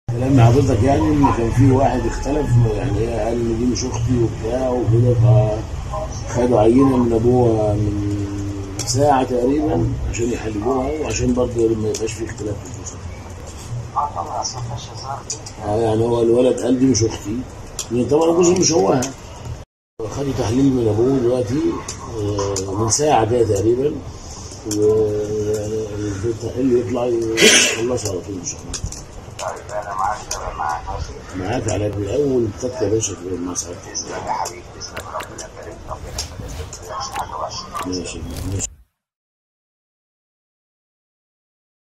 كلام حضرتك يعني ان كان في واحد اختلف يعني هي قال ان دي مش اختي وبتاع وكده فخدوا عينه من ابوها من ساعه تقريبا عشان يحللوها وعشان برضه ما يبقاش في اختلاف في الفصل. اه طبعا اصل ما فيهاش هزار دي اه يعني هو الولد قال دي مش اختي لان طبعا الجزء مش هوها خدوا تحليل من ابوه دلوقتي آه، من ساعه كده تقريبا ويعني التحليل يطلع يخلصوا على طول ان شاء الله. طيب انا معاك انا معاك معاك على اول تك يا باشا في مع سعادتك تسلم يا حبيبي تسلم ربنا يبارك ربنا يبارك ما تنساش حاجه وحشه ماشي ماشي